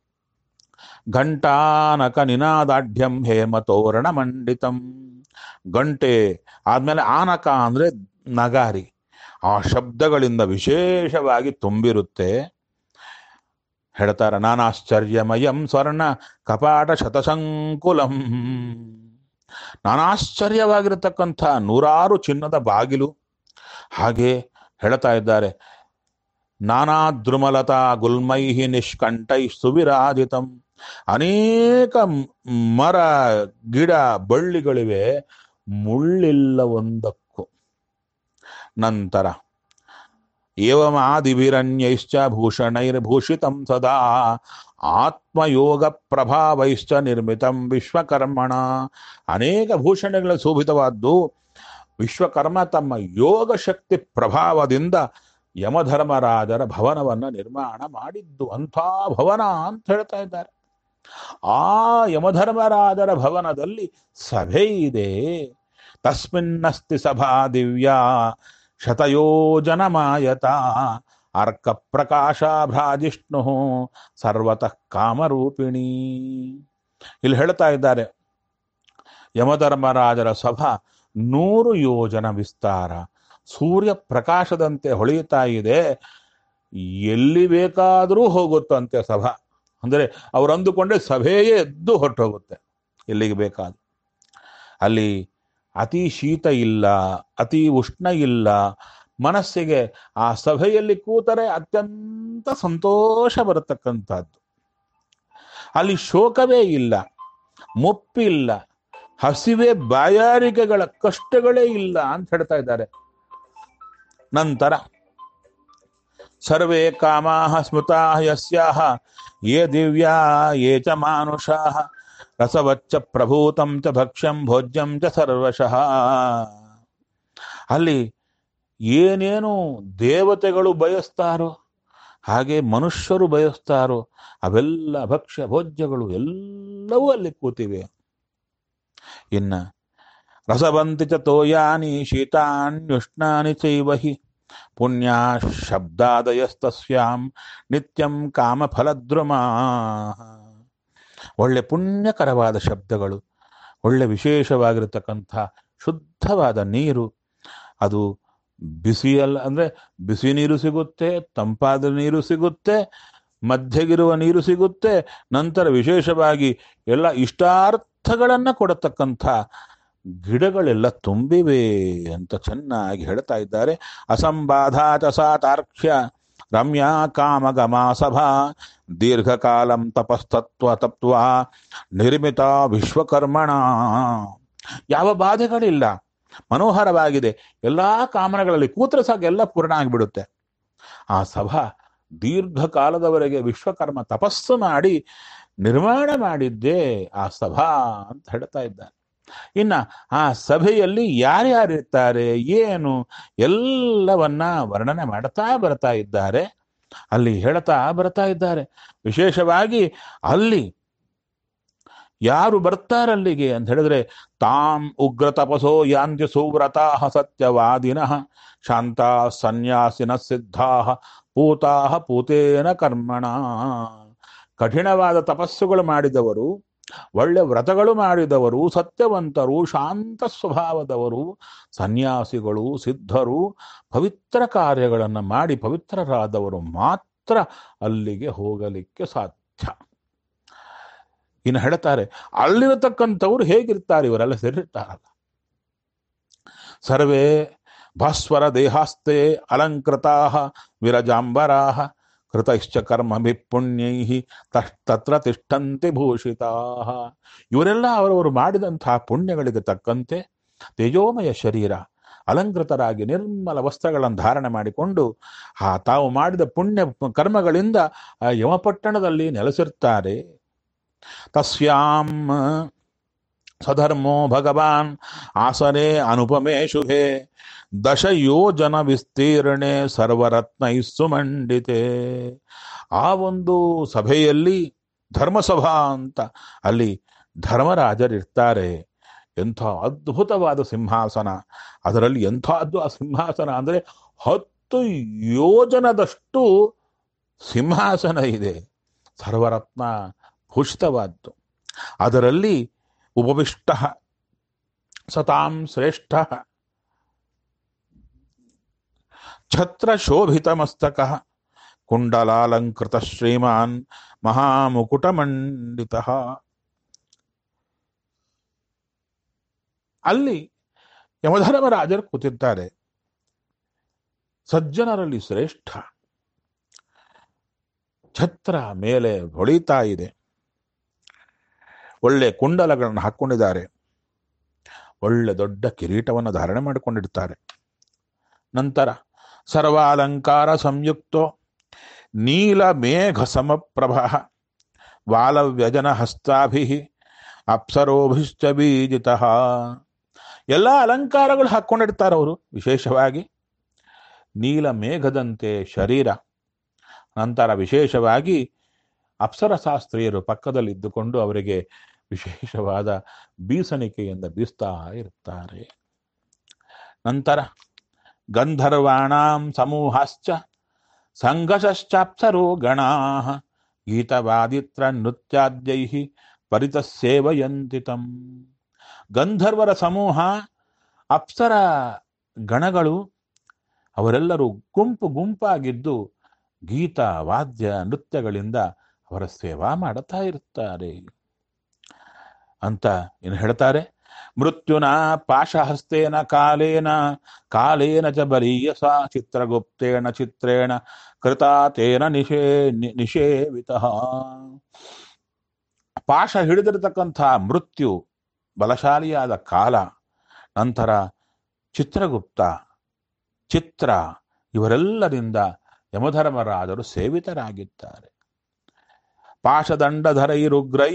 A: ಘಂಟಾನಕ ನಿನಾದಾಢ್ಯಂ ಹೇಮತೋರಣ ಮಂಡಿತಂ ಗಂಟೆ ಆದ್ಮೇಲೆ ಆನಕ ಅಂದ್ರೆ ನಗಾರಿ ಆ ಶಬ್ದಗಳಿಂದ ವಿಶೇಷವಾಗಿ ತುಂಬಿರುತ್ತೆ ಹೇಳ್ತಾರ ನಾನಾಶ್ಚರ್ಯಮಯಂ ಸ್ವರ್ಣ ಕಪಾಟ ಶತಸಂಕುಲಂ ನಾನಾಶ್ಚರ್ಯವಾಗಿರತಕ್ಕಂಥ ನೂರಾರು ಚಿನ್ನದ ಬಾಗಿಲು ಹಾಗೆ ಹೇಳ್ತಾ ಇದ್ದಾರೆ ನಾನಾ ದ್ರುಮಲತಾ ಗುಲ್ಮೈಹಿ ನಿಷ್ಕಂಠೈ ಸುವಿರಾಜಿತಂ ಅನೇಕ ಮ್- ಮರ ಗಿಡ ಬಳ್ಳಿಗಳಿವೆ ಮುಳ್ಳಿಲ್ಲ ಒಂದಕ್ಕೂ ನಂತರ ಏವಮಾದಿಭಿರನ್ಯೈಶ್ಚ ಭೂಷಣೈರ್ಭೂಷಿತಂ ಸದಾ ಆತ್ಮಯೋಗ ಪ್ರಭಾವೈಶ್ಚ ನಿರ್ಮಿತಂ ವಿಶ್ವಕರ್ಮಣ ಅನೇಕ ಭೂಷಣಗಳ ಶೋಭಿತವಾದ್ದು ವಿಶ್ವಕರ್ಮ ತಮ್ಮ ಯೋಗ ಶಕ್ತಿ ಪ್ರಭಾವದಿಂದ ಯಮಧರ್ಮರಾಜರ ಭವನವನ್ನ ನಿರ್ಮಾಣ ಮಾಡಿದ್ದು ಅಂಥ ಭವನ ಅಂತ ಹೇಳ್ತಾ ಇದ್ದಾರೆ ಆ ಯಮಧರ್ಮರಾಜರ ಭವನದಲ್ಲಿ ಸಭೆ ಇದೆ ತಸ್ಮಿನ್ನಸ್ತಿ ಸಭಾ ದಿವ್ಯ ಶತಯೋಜನ ಮಾಯತ ಅರ್ಕ ಪ್ರಕಾಶಾಭ್ರಾಜಿಷ್ಣು ಸರ್ವತಃ ಕಾಮರೂಪಿಣಿ ಇಲ್ಲಿ ಹೇಳ್ತಾ ಇದ್ದಾರೆ ಯಮಧರ್ಮರಾಜರ ಸಭಾ ನೂರು ಯೋಜನ ವಿಸ್ತಾರ ಸೂರ್ಯ ಪ್ರಕಾಶದಂತೆ ಹೊಳೆಯುತ್ತಾ ಇದೆ ಎಲ್ಲಿ ಬೇಕಾದರೂ ಹೋಗುತ್ತಂತೆ ಸಭಾ ಅಂದರೆ ಅವ್ರು ಅಂದುಕೊಂಡ್ರೆ ಸಭೆಯೇ ಎದ್ದು ಹೊರಟೋಗುತ್ತೆ ಎಲ್ಲಿಗೆ ಬೇಕಾದ ಅಲ್ಲಿ ಅತಿ ಶೀತ ಇಲ್ಲ ಅತಿ ಉಷ್ಣ ಇಲ್ಲ ಮನಸ್ಸಿಗೆ ಆ ಸಭೆಯಲ್ಲಿ ಕೂತರೆ ಅತ್ಯಂತ ಸಂತೋಷ ಬರತಕ್ಕಂಥದ್ದು ಅಲ್ಲಿ ಶೋಕವೇ ಇಲ್ಲ ಮುಪ್ಪಿಲ್ಲ ಹಸಿವೆ ಬಾಯಾರಿಕೆಗಳ ಕಷ್ಟಗಳೇ ಇಲ್ಲ ಅಂತ ಹೇಳ್ತಾ ಇದ್ದಾರೆ ನಂತರ ಸರ್ವೇ ಕಾಮಾ ಸ್ಮೃತಾ ಯಸ್ಯಾಹ ಯೇ ದಿವ್ಯಾ ಯೇ ಚ ಮಾನುಷಾ ರಸವಚ್ಚ ಪ್ರಭೂತಂ ಚ ಭಕ್ಷ್ಯಂ ಭೋಜ್ಯಂ ಚ ಸರ್ವಶಃ ಅಲ್ಲಿ ಏನೇನು ದೇವತೆಗಳು ಬಯಸ್ತಾರೋ ಹಾಗೆ ಮನುಷ್ಯರು ಬಯಸ್ತಾರೋ ಅವೆಲ್ಲ ಭಕ್ಷ್ಯ ಭೋಜ್ಯಗಳು ಎಲ್ಲವೂ ಅಲ್ಲಿ ಕೂತಿವೆ ಇನ್ನ ರಸವಂತಿ ಚ ತೋಯಾನಿ ಶೀತಾನ್ಯುಷ್ಣಾನಿ ಚೈವಹಿ ಪುಣ್ಯ ಶಬ್ದಾದಯಸ್ತಸ್ಯಾಂ ನಿತ್ಯಂ ಕಾಮಫಲದ್ರುಮಾ ಒಳ್ಳೆ ಪುಣ್ಯಕರವಾದ ಶಬ್ದಗಳು ಒಳ್ಳೆ ವಿಶೇಷವಾಗಿರತಕ್ಕಂಥ ಶುದ್ಧವಾದ ನೀರು ಅದು ಬಿಸಿಯಲ್ಲ ಅಂದ್ರೆ ಬಿಸಿ ನೀರು ಸಿಗುತ್ತೆ ತಂಪಾದ ನೀರು ಸಿಗುತ್ತೆ ಮಧ್ಯಗಿರುವ ನೀರು ಸಿಗುತ್ತೆ ನಂತರ ವಿಶೇಷವಾಗಿ ಎಲ್ಲ ಇಷ್ಟಾರ್ಥಗಳನ್ನ ಕೊಡತಕ್ಕಂಥ ಗಿಡಗಳೆಲ್ಲ ತುಂಬಿವೆ ಅಂತ ಚೆನ್ನಾಗಿ ಹೇಳ್ತಾ ಇದ್ದಾರೆ ಅಸಂಬಾಧಾಚ ಸಾತಾರ್ಕ್ಷ್ಯ ರಮ್ಯಾ ಕಾಮಗಮಾ ಸಭಾ ದೀರ್ಘಕಾಲಂ ತಪಸ್ತತ್ವ ತತ್ವ ನಿರ್ಮಿತ ವಿಶ್ವಕರ್ಮಣ ಯಾವ ಬಾಧೆಗಳಿಲ್ಲ ಮನೋಹರವಾಗಿದೆ ಎಲ್ಲಾ ಕಾಮನಗಳಲ್ಲಿ ಕೂತ್ರೆ ಸಾಕು ಎಲ್ಲ ಪೂರ್ಣ ಆಗಿಬಿಡುತ್ತೆ ಆ ಸಭಾ ದೀರ್ಘಕಾಲದವರೆಗೆ ವಿಶ್ವಕರ್ಮ ತಪಸ್ಸು ಮಾಡಿ ನಿರ್ಮಾಣ ಮಾಡಿದ್ದೇ ಆ ಸಭಾ ಅಂತ ಹೇಳ್ತಾ ಇದ್ದಾರೆ ಇನ್ನ ಆ ಸಭೆಯಲ್ಲಿ ಯಾರ್ಯಾರಿರ್ತಾರೆ ಏನು ಎಲ್ಲವನ್ನ ವರ್ಣನೆ ಮಾಡ್ತಾ ಬರ್ತಾ ಇದ್ದಾರೆ ಅಲ್ಲಿ ಹೇಳ್ತಾ ಬರ್ತಾ ಇದ್ದಾರೆ ವಿಶೇಷವಾಗಿ ಅಲ್ಲಿ ಯಾರು ಬರ್ತಾರಲ್ಲಿಗೆ ಅಂತ ಹೇಳಿದ್ರೆ ತಾಂ ಉಗ್ರ ತಪಸೋ ಯಾಂತ್ಯ ಸುವ್ರತಾ ಸತ್ಯವಾದಿನಃ ಶಾಂತ ಸನ್ಯಾಸಿನ ಸಿದ್ಧಾ ಪೂತಾ ಪೂತೇನ ಕರ್ಮಣ ಕಠಿಣವಾದ ತಪಸ್ಸುಗಳು ಮಾಡಿದವರು ಒಳ್ಳೆ ವ್ರತಗಳು ಮಾಡಿದವರು ಸತ್ಯವಂತರು ಶಾಂತ ಸ್ವಭಾವದವರು ಸನ್ಯಾಸಿಗಳು ಸಿದ್ಧರು ಪವಿತ್ರ ಕಾರ್ಯಗಳನ್ನು ಮಾಡಿ ಪವಿತ್ರರಾದವರು ಮಾತ್ರ ಅಲ್ಲಿಗೆ ಹೋಗಲಿಕ್ಕೆ ಸಾಧ್ಯ ಇನ್ನು ಹೇಳ್ತಾರೆ ಅಲ್ಲಿರತಕ್ಕಂಥವ್ರು ಹೇಗಿರ್ತಾರೆ ಇವರೆಲ್ಲ ಸೇರಿರ್ತಾರಲ್ಲ ಸರ್ವೇ ಭಾಸ್ವರ ದೇಹಾಸ್ತೆ ಅಲಂಕೃತಾ ವಿರಜಾಂಬರಾ ಕೃತಶ್ಚ ಕರ್ಮ ಪುಣ್ಯೈ ತತ್ರ ತಿಷ್ಠಂತೆ ಭೂಷಿತಾ ಇವರೆಲ್ಲ ಅವರವರು ಮಾಡಿದಂತಹ ಪುಣ್ಯಗಳಿಗೆ ತಕ್ಕಂತೆ ತೇಜೋಮಯ ಶರೀರ ಅಲಂಕೃತರಾಗಿ ನಿರ್ಮಲ ವಸ್ತ್ರಗಳನ್ನು ಧಾರಣೆ ಮಾಡಿಕೊಂಡು ಆ ತಾವು ಮಾಡಿದ ಪುಣ್ಯ ಕರ್ಮಗಳಿಂದ ಆ ಯಮಪಟ್ಟಣದಲ್ಲಿ ನೆಲೆಸಿರ್ತಾರೆ ತಸ್ಯಾಂ ಸ್ವಧರ್ಮೋ ಭಗವಾನ್ ಆಸನೆ ಅನುಪಮೇ ಶುಭೆ ದಶ ಯೋಜನ ವಿಸ್ತೀರ್ಣೆ ಸರ್ವರತ್ನ ಸುಮಂಡಿತೆ ಆ ಒಂದು ಸಭೆಯಲ್ಲಿ ಧರ್ಮಸಭಾ ಅಂತ ಅಲ್ಲಿ ಧರ್ಮರಾಜರಿರ್ತಾರೆ ಎಂಥ ಅದ್ಭುತವಾದ ಸಿಂಹಾಸನ ಅದರಲ್ಲಿ ಎಂಥದ್ದು ಆ ಸಿಂಹಾಸನ ಅಂದರೆ ಹತ್ತು ಯೋಜನದಷ್ಟು ಸಿಂಹಾಸನ ಇದೆ ಸರ್ವರತ್ನ ಭೂಷಿತವಾದ್ದು ಅದರಲ್ಲಿ ಉಪವಿಷ್ಟ ಸತಾಂ ಶ್ರೇಷ್ಠ ಛತ್ರ ಶೋಭಿತ ಮಸ್ತಕ ಕುಂಡಲಾಲಂಕೃತ ಶ್ರೀಮಾನ್ ಮಹಾಮುಕುಟಮಂಡಿತ ಅಲ್ಲಿ ಯಮಧರ್ಮರಾಜರು ಕೂತಿದ್ದಾರೆ ಸಜ್ಜನರಲ್ಲಿ ಶ್ರೇಷ್ಠ ಛತ್ರ ಮೇಲೆ ಹೊಳಿತಾ ಇದೆ ಒಳ್ಳೆ ಕುಂಡಲಗಳನ್ನು ಹಾಕ್ಕೊಂಡಿದ್ದಾರೆ ಒಳ್ಳೆ ದೊಡ್ಡ ಕಿರೀಟವನ್ನು ಧಾರಣೆ ಮಾಡಿಕೊಂಡಿರ್ತಾರೆ ನಂತರ ಸರ್ವಾಲಂಕಾರ ಸಂಯುಕ್ತೋ ನೀಲ ಮೇಘ ಸಮಪ್ರಭ ವಾಲವ್ಯಜನ ಹಸ್ತಾಭಿ ಅಪ್ಸರೋಭಿಶ್ಚ ಬೀಜಿತ ಎಲ್ಲ ಅಲಂಕಾರಗಳು ಹಾಕ್ಕೊಂಡಿರ್ತಾರೆ ಅವರು ವಿಶೇಷವಾಗಿ ನೀಲ ಮೇಘದಂತೆ ಶರೀರ ನಂತರ ವಿಶೇಷವಾಗಿ ಅಪ್ಸರಶಾಸ್ತ್ರೀಯರು ಪಕ್ಕದಲ್ಲಿ ಇದ್ದುಕೊಂಡು ಅವರಿಗೆ ವಿಶೇಷವಾದ ಬೀಸಣಿಕೆಯಿಂದ ಬೀಸ್ತಾ ಇರ್ತಾರೆ ನಂತರ ಗಂಧರ್ವಾಣಾಂ ಸಮೂಹಾಶ್ಚ ಸಂಘಶ್ಚಾಪ್ಸರೋ ಗಣಾ ಗೀತವಾದಿತ್ರ ನೃತ್ಯಾದ್ಯೈ ಪರಿತಸ್ಸೇವಯಂತಿ ತಂ ಗಂಧರ್ವರ ಸಮೂಹ ಅಪ್ಸರ ಗಣಗಳು ಅವರೆಲ್ಲರೂ ಗುಂಪು ಗುಂಪಾಗಿದ್ದು ಗೀತ ವಾದ್ಯ ನೃತ್ಯಗಳಿಂದ ಅವರ ಸೇವಾ ಮಾಡುತ್ತಾ ಇರುತ್ತಾರೆ ಅಂತ ಏನು ಹೇಳ್ತಾರೆ ಮೃತ್ಯುನ ಪಾಶಹಸ್ತೇನ ಕಾಲೇನ ಕಾಲೇನ ಚ ಬಲೀಯಸ ಚಿತ್ರಗುಪ್ತೇನ ಚಿತ್ರೇಣ ಕೃತಾ ತೇನ ನಿಷೇ ನಿ- ನಿಷೇವಿತಃ ಪಾಶ ಹಿಡಿದಿರತಕ್ಕಂಥ ಮೃತ್ಯು ಬಲಶಾಲಿಯಾದ ಕಾಲ ನಂತರ ಚಿತ್ರಗುಪ್ತ ಚಿತ್ರ ಇವರೆಲ್ಲರಿಂದ ಯಮಧರ್ಮರಾದರು ಸೇವಿತರಾಗಿದ್ದಾರೆ ಪಾಶದಂಡಧರೈರುಗ್ರೈ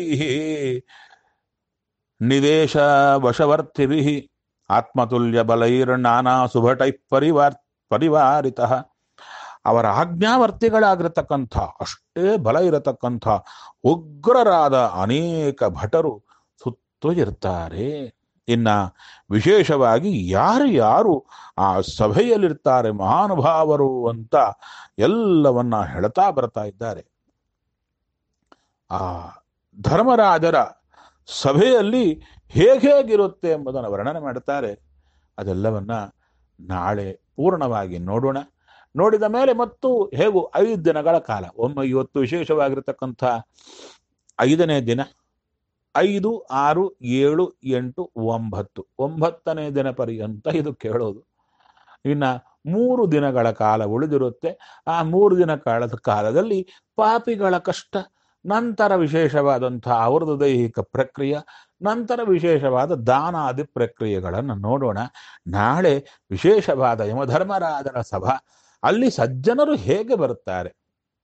A: ನಿವೇಶ ವಶವರ್ತಿಭಿ ಆತ್ಮತುಲ್ಯ ಬಲೈರ್ನಾನಾ ಸುಭಟೈ ಪರಿವಾರ್ ಪರಿವಾರಿತ ಅವರ ಆಜ್ಞಾವರ್ತಿಗಳಾಗಿರತಕ್ಕಂಥ ಅಷ್ಟೇ ಬಲ ಇರತಕ್ಕಂಥ ಉಗ್ರರಾದ ಅನೇಕ ಭಟರು ಸುತ್ತು ಇರ್ತಾರೆ ಇನ್ನ ವಿಶೇಷವಾಗಿ ಯಾರು ಯಾರು ಆ ಸಭೆಯಲ್ಲಿರ್ತಾರೆ ಮಹಾನುಭಾವರು ಅಂತ ಎಲ್ಲವನ್ನ ಹೇಳ್ತಾ ಬರ್ತಾ ಇದ್ದಾರೆ ಆ ಧರ್ಮರಾಜರ ಸಭೆಯಲ್ಲಿ ಹೇಗೇಗಿರುತ್ತೆ ಎಂಬುದನ್ನು ವರ್ಣನೆ ಮಾಡ್ತಾರೆ ಅದೆಲ್ಲವನ್ನ ನಾಳೆ ಪೂರ್ಣವಾಗಿ ನೋಡೋಣ ನೋಡಿದ ಮೇಲೆ ಮತ್ತು ಹೇಗೂ ಐದು ದಿನಗಳ ಕಾಲ ಒಮ್ಮೆ ಇವತ್ತು ವಿಶೇಷವಾಗಿರ್ತಕ್ಕಂಥ ಐದನೇ ದಿನ ಐದು ಆರು ಏಳು ಎಂಟು ಒಂಬತ್ತು ಒಂಬತ್ತನೇ ದಿನ ಪರ್ಯಂತ ಇದು ಕೇಳೋದು ಇನ್ನ ಮೂರು ದಿನಗಳ ಕಾಲ ಉಳಿದಿರುತ್ತೆ ಆ ಮೂರು ದಿನ ಕಾಲದ ಕಾಲದಲ್ಲಿ ಪಾಪಿಗಳ ಕಷ್ಟ ನಂತರ ವಿಶೇಷವಾದಂತಹ ಅವರದು ದೈಹಿಕ ಪ್ರಕ್ರಿಯೆ ನಂತರ ವಿಶೇಷವಾದ ದಾನಾದಿ ಪ್ರಕ್ರಿಯೆಗಳನ್ನು ನೋಡೋಣ ನಾಳೆ ವಿಶೇಷವಾದ ಯಮಧರ್ಮರಾಜನ ಸಭಾ ಅಲ್ಲಿ ಸಜ್ಜನರು ಹೇಗೆ ಬರುತ್ತಾರೆ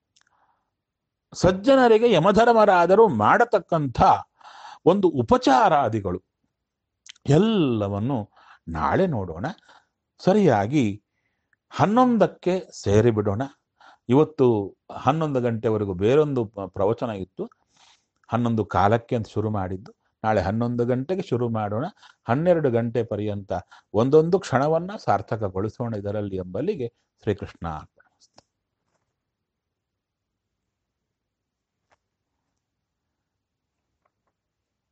A: ಸಜ್ಜನರಿಗೆ ಯಮಧರ್ಮರಾದರು ಮಾಡತಕ್ಕಂಥ ಒಂದು ಉಪಚಾರಾದಿಗಳು ಎಲ್ಲವನ್ನು ನಾಳೆ ನೋಡೋಣ ಸರಿಯಾಗಿ ಹನ್ನೊಂದಕ್ಕೆ ಸೇರಿಬಿಡೋಣ ಇವತ್ತು ಹನ್ನೊಂದು ಗಂಟೆವರೆಗೂ ಬೇರೊಂದು ಪ- ಪ್ರವಚನ ಇತ್ತು ಹನ್ನೊಂದು ಕಾಲಕ್ಕೆ ಅಂತ ಶುರು ಮಾಡಿದ್ದು ನಾಳೆ ಹನ್ನೊಂದು ಗಂಟೆಗೆ ಶುರು ಮಾಡೋಣ ಹನ್ನೆರಡು ಗಂಟೆ ಪರ್ಯಂತ ಒಂದೊಂದು ಕ್ಷಣವನ್ನ ಸಾರ್ಥಕಗೊಳಿಸೋಣ ಇದರಲ್ಲಿ ಎಂಬಲ್ಲಿಗೆ ಶ್ರೀಕೃಷ್ಣ